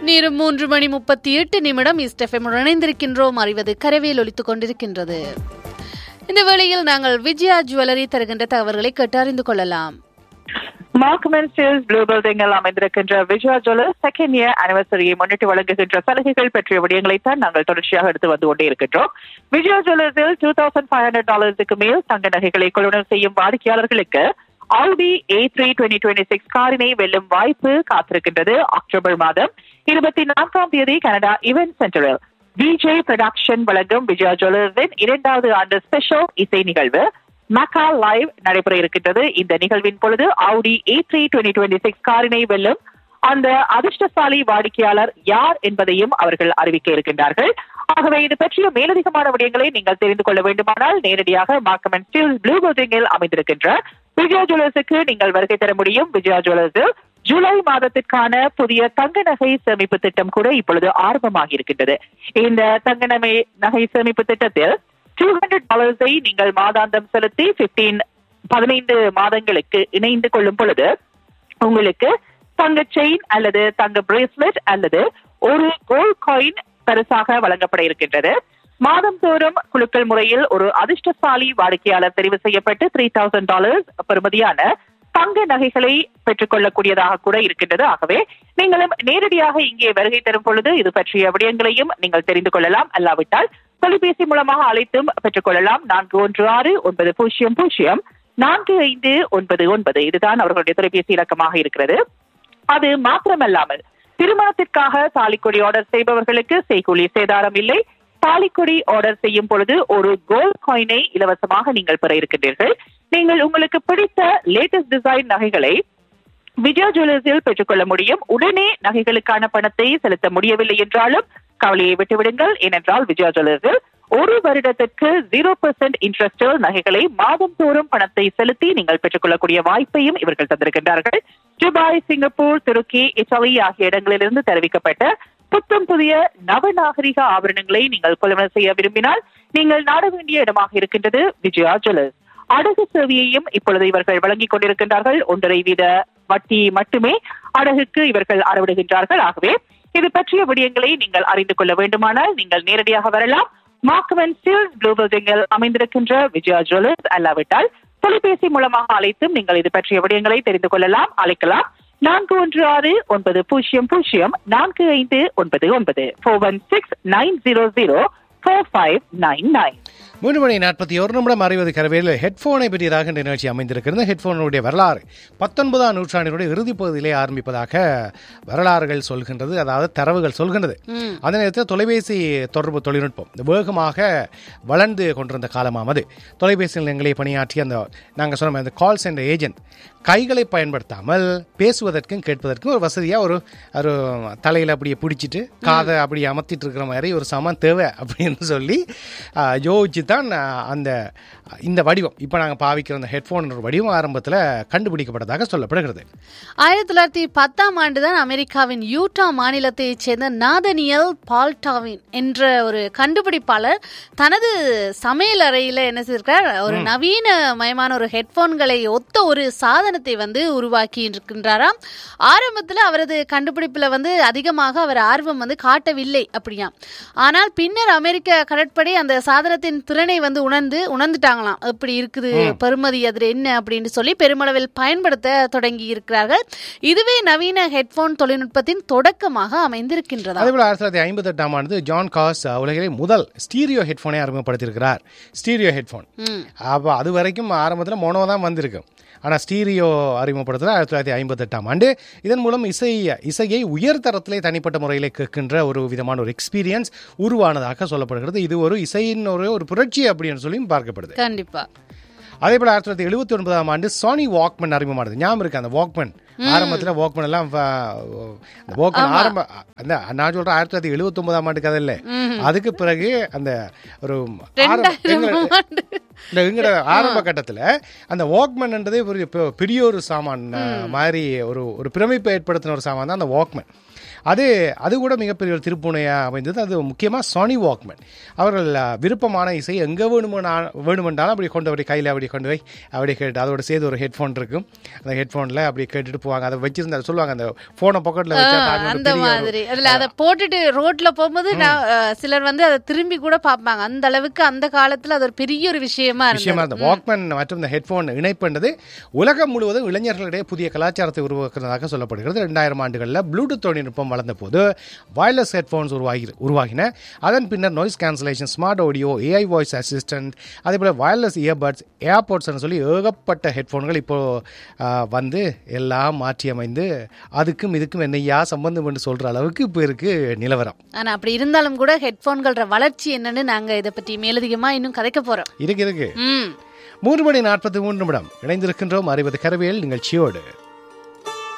நேரம் மூன்று மணி முப்பத்தி எட்டு நிமிடம் இஸ்டெஃபம் இணைந்திருக்கின்றோம் அறிவது கரவேல் ஒலித்துக் கொண்டிருக்கின்றது இந்த வேளையில் நாங்கள் விஜயா ஜுவல்லரி தருகின்ற தகவல்களை கேட்டறிந்து கொள்ளலாம் மார்க்மென் ஸ்டீல்ஸ் ப்ளூ பில்டிங்கில் அமைந்திருக்கின்ற விஜயா ஜுவல்லர்ஸ் செகண்ட் இயர் அனிவர்சரியை முன்னிட்டு வழங்குகின்ற சலுகைகள் பற்றிய விடயங்களைத்தான் நாங்கள் தொடர்ச்சியாக எடுத்து வந்து கொண்டே இருக்கின்றோம் விஜயா ஜுவல்லர்ஸில் டூ தௌசண்ட் ஃபைவ் ஹண்ட்ரட் டாலர்ஸுக்கு மேல் தங்க நகைகளை கொள்வனர் செய்யும் வாடிக்கையாளர்களுக்கு Audi A three twenty twenty six காரினை வெல்லும் வாய்ப்பு காத்திருக்கின்றது அக்டோபர் மாதம் இருபத்தி நான்காம் தேதி கனடா இவென்ட் சென்டரில் விஜய் ப்ரொடக்ஷன் வழங்கும் விஜயா ஜுவல்லர்ஸின் இரண்டாவது ஆண்டு ஸ்பெஷல் இசை நிகழ்வு மக்கா லைவ் நடைபெற இருக்கின்றது இந்த நிகழ்வின் பொழுது Audi A three twenty twenty six காரினை வெல்லும் அந்த அதிர்ஷ்டசாலி வாடிக்கையாளர் யார் என்பதையும் அவர்கள் அறிவிக்க இருக்கின்றார்கள் ஆகவே இது பற்றிய மேலதிகமான விடயங்களை நீங்கள் தெரிந்து கொள்ள வேண்டுமானால் நேரடியாக மார்க்கமன் ஸ்டீல் ப்ளூ பில்டிங்கில் அமைந்திருக்கின்ற விஜயா ஜுவல்லர்ஸுக்கு நீங்கள் வருகை தர முடியும் விஜயா ஜுவல்லர்ஸில் ஜூலை மாதத்திற்கான புதிய தங்க நகை சேமிப்பு திட்டம் கூட இப்பொழுது ஆரம்பமாகி இருக்கின்றது இந்த தங்க நகை நகை சேமிப்பு திட்டத்தில் டூ ஹண்ட்ரட் டாலர்ஸை நீங்கள் மாதாந்தம் செலுத்தி பிப்டீன் பதினைந்து மாதங்களுக்கு இணைந்து கொள்ளும் பொழுது உங்களுக்கு தங்க செயின் அல்லது தங்க பிரேஸ்லெட் அல்லது ஒரு கோல்ட் காயின் பரிசாக வழங்கப்பட இருக்கின்றது மாதம் தோறும் குழுக்கள் முறையில் ஒரு அதிர்ஷ்டசாலி வாடிக்கையாளர் தெரிவு செய்யப்பட்டு த்ரீ தௌசண்ட் டாலர்ஸ் பெறுமதியான தங்க நகைகளை பெற்றுக்கொள்ளக்கூடியதாக கூட இருக்கின்றது ஆகவே நீங்களும் நேரடியாக இங்கே வருகை தரும் பொழுது இது பற்றிய விடயங்களையும் நீங்கள் தெரிந்து கொள்ளலாம் அல்லாவிட்டால் தொலைபேசி மூலமாக அழைத்தும் பெற்றுக்கொள்ளலாம் நான்கு ஒன்று ஆறு ஒன்பது பூஜ்ஜியம் பூஜ்ஜியம் நான்கு ஐந்து ஒன்பது ஒன்பது இதுதான் அவர்களுடைய தொலைபேசி இலக்கமாக இருக்கிறது அது மாத்திரமல்லாமல் திருமணத்திற்காக தாலிக்கொடி ஆர்டர் செய்பவர்களுக்கு செய்கூலி சேதாரம் இல்லை தாலிக்கொடி ஆர்டர் செய்யும் பொழுது ஒரு கோல்ட் காயினை இலவசமாக நீங்கள் பெற இருக்கின்றீர்கள் நீங்கள் உங்களுக்கு பிடித்த லேட்டஸ்ட் டிசைன் நகைகளை விஜயா ஜுவல்லர்ஸில் பெற்றுக்கொள்ள முடியும் உடனே நகைகளுக்கான பணத்தை செலுத்த முடியவில்லை என்றாலும் கவலையை விட்டுவிடுங்கள் ஏனென்றால் விஜயா ஜுவல்லர்ஸில் ஒரு வருடத்திற்கு ஜீரோ பெர்சென்ட் இன்ட்ரெஸ்டில் நகைகளை மாதம் தோறும் பணத்தை செலுத்தி நீங்கள் பெற்றுக்கொள்ளக்கூடிய வாய்ப்பையும் இவர்கள் தந்திருக்கின்றார்கள் துபாய் சிங்கப்பூர் துருக்கி இத்தாலி ஆகிய இடங்களிலிருந்து தெரிவிக்கப்பட்ட புத்தம் புதிய நவநாகரிக ஆபரணங்களை நீங்கள் கொள்வன செய்ய விரும்பினால் நீங்கள் நாட வேண்டிய இடமாக இருக்கின்றது விஜயா ஜுவல்லர்ஸ் அடகு சேவையையும் இப்பொழுது இவர்கள் வழங்கிக் கொண்டிருக்கின்றார்கள் ஒன்றரை வீத வட்டி மட்டுமே அடகுக்கு இவர்கள் அறவிடுகின்றார்கள் ஆகவே இது பற்றிய விடயங்களை நீங்கள் அறிந்து கொள்ள வேண்டுமானால் நீங்கள் நேரடியாக வரலாம் மார்க்வன் ஸ்டீல்ஸ் ப்ளூ பில்டிங்கில் அமைந்திருக்கின்ற விஜயா ஜுவல்லர்ஸ் அல்லாவிட்டால் தொலைபேசி மூலமாக அழைத்தும் நீங்கள் இது பற்றிய விடயங்களை தெரிந்து கொள்ளலாம் அழைக்கலாம் நான்கு ஒன்று ஆறு ஒன்பது பூஜ்ஜியம் பூஜ்ஜியம் நான்கு ஐந்து ஒன்பது ஒன்பது four one six nine zero zero four five nine nine மூன்று மணி நாற்பத்தி ஒரு நிமிடம் அறிவது கரவேல ஹெட்ஃபோனை பற்றியதாக இந்த நிகழ்ச்சி அமைந்திருக்கிறது ஹெட்ஃபோனுடைய வரலாறு பத்தொன்பதாம் நூற்றாண்டினுடைய இறுதிப் பகுதியிலே ஆரம்பிப்பதாக வரலாறுகள் சொல்கின்றது அதாவது தரவுகள் சொல்கின்றது அதே நேரத்தில் தொலைபேசி தொடர்பு தொழில்நுட்பம் வேகமாக வளர்ந்து கொண்டிருந்த காலமாமது தொலைபேசி நிலையங்களை பணியாற்றிய அந்த நாங்கள் சொன்ன அந்த கால் சென்டர் ஏஜென்ட் கைகளை பயன்படுத்தாமல் பேசுவதற்கும் கேட்பதற்கும் ஒரு வசதியாக ஒரு ஒரு தலையில் அப்படியே பிடிச்சிட்டு காதை அப்படி அமர்த்திட்டு இருக்கிற மாதிரி ஒரு சமம் தேவை அப்படின்னு சொல்லி ஆஹ், யோசிச்சு தான் ஆஹ், அந்த இந்த வடிவம் இப்போ நாங்கள் பாவிக்கிற அந்த ஹெட்ஃபோன் வடிவம் ஆரம்பத்தில் கண்டுபிடிக்கப்பட்டதாக சொல்லப்படுகிறது ஆயிரத்தி தொள்ளாயிரத்தி பத்தாம் ஆண்டு தான் அமெரிக்காவின் யூட்டா மாநிலத்தைச் சேர்ந்த நாதனியல் பால்டாவின் என்ற ஒரு கண்டுபிடிப்பாளர் தனது சமையல் அறையில் என்ன செய்திருக்கிறார் ஒரு நவீன மயமான ஒரு ஹெட்போன்களை ஒத்த ஒரு சாதனத்தை வந்து உருவாக்கி இருக்கின்றாராம் ஆரம்பத்தில் அவரது கண்டுபிடிப்பில் வந்து அதிகமாக அவர் ஆர்வம் வந்து காட்டவில்லை அப்படியா ஆனால் பின்னர் அமெரிக்க கடற்படை அந்த சாதனத்தின் திறனை வந்து உணர்ந்து உணர்ந்துட்டாங்களாம் எப்படி இருக்குது பெருமதி அதில் என்ன அப்படின்னு சொல்லி பெருமளவில் பயன்படுத்த தொடங்கி இருக்கிறார்கள் இதுவே நவீன ஹெட்போன் தொழில்நுட்பத்தின் தொடக்கமாக அமைந்திருக்கின்றதா அதே போல் ஆயிரத்தி தொள்ளாயிரத்தி ஐம்பத்தி எட்டாம் ஆண்டு ஜான் காஸ் உலகிலே முதல் ஸ்டீரியோ ஹெட்ஃபோனை அறிமுகப்படுத்தியிருக்கிறார் ஸ்டீரியோ ஹெட்ஃபோன் அப்போ அது வரைக்கும் ஆரம்பத்தில் மோனோ தான் வந்திருக்கு ஆனால் ஸ்டீரியோ அறிமுகப்படுத்துகிற ஆயிரத்தி தொள்ளாயிரத்தி ஐம்பத்தெட்டாம் ஆண்டு இதன் மூலம் இசை இசையை உயர்தரத்திலே தனிப்பட்ட முறையில் கேட்கின்ற ஒரு விதமான ஒரு எக்ஸ்பீரியன்ஸ் உருவானதாக சொல்லப்படுகிறது இது ஒரு இசையின் ஒரு ஒரு புரட்சி அப்படின்னு சொல்லி பார்க்கப்படுது கண்டிப்பா அதே போல ஆயிரத்தி தொள்ளாயிரத்தி எழுபத்தி ஒன்பதாம் ஆண்டு சானி வாக்மன் அறிமுகமானது ஞாபகம் இருக்கு அந்த வாக்மன் ஆரம்பத்தில் வாக்மன் எல்லாம் வாக்மன் ஆரம்ப அந்த நான் சொல்றேன் ஆயிரத்தி தொள்ளாயிரத்தி எழுபத்தி ஒன்பதாம் ஆண்டு கதை இல்லை அதுக்கு பிறகு அந்த ஒரு ஆரம்ப- எங்க- ரெண்டாயிரம் ஆண்டு இந்த எங்கட ஆரம்ப கட்டத்துல அந்த வாக்மேன்ன்றதே ஒரு பெ- பெரிய ஒரு சாமான் அஹ், மாதிரி ஒரு ஒரு பிரமிப்பை ஏற்படுத்தின ஒரு சாமான் தான் அந்த வாக்மேன் அது அது கூட மிகப்பெரிய ஒரு திருப்புனையாக அமைந்தது அது முக்கியமாக சானி வாக்மேன் அவர்கள் அஹ், விருப்பமான இசை எங்கே வேணுமோ வேணுமென்றாலும் அப்படி கொண்டு அப்படி கையில் அப்படி கொண்டு போய் அப்படி கேட்டு அதோட சேர்த்து ஒரு ஹெட்ஃபோன் இருக்கும் அந்த ஹெட்ஃபோனில் அப்படி கேட்டுட்டு போவாங்க அதை வச்சிருந்தா சொல்லுவாங்க அந்த ஃபோனை பாக்கெட்டில் வச்சா தாங்க ஒரு அந்த பெரிய ஒரு- மாதிரி அதுல அதை போட்டுட்டு ரோட்ல போகும்போது நான் அஹ், சிலர் வந்து அதை திரும்பி கூட பார்ப்பாங்க அந்த அளவுக்கு அந்த காலத்துல அது ஒரு பெரிய ஒரு விஷயமா விஷயமா இருந்தது இந்த வாக்மேன் மற்றும் இந்த ஹெட்ஃபோன் இணைப்புன்றது உலகம் முழுவதும் இளைஞர்களிடையே புதிய கலாச்சாரத்தை உருவாக்குறதாக சொல்லப்படுகிறது ரெண்டாயிரம் ஆண்டுகளில் ப்ளூடூத் தொழில்நுட்பம் வளர்ந்த போது வயர்லெஸ் ஹெட்ஃபோன்ஸ் உருவாகி உருவாகின அதன் பின்னர் noise cancellation smart audio AI voice assistant அதே போல் வயர்லெஸ் இயர்பட்ஸ் ஏர்போர்ட்ஸ்னு சொல்லி ஏகப்பட்ட ஹெட்ஃபோன்கள் இப்போ ஆ, வந்து எல்லாம் மாற்றி அமைந்து அதுக்கும் இதுக்கும் என்னையா சம்பந்தம் என்று சொல்ற அளவுக்கு இப்போ இருக்கு நிலவரம் ஆனா அப்படி இருந்தாலும் கூட ஹெட்போன்களோட வளர்ச்சி என்னன்னு நாங்க இதை பற்றி மேலதிகமா இன்னும் கதைக்க போறோம் இருக்கு இருக்கு ம் மூன்று மணி நாற்பத்தி மூன்று நிமிடம் இணைந்திருக்கின்றோம் அறிவது கரவியல் நிகழ்ச்சியோடு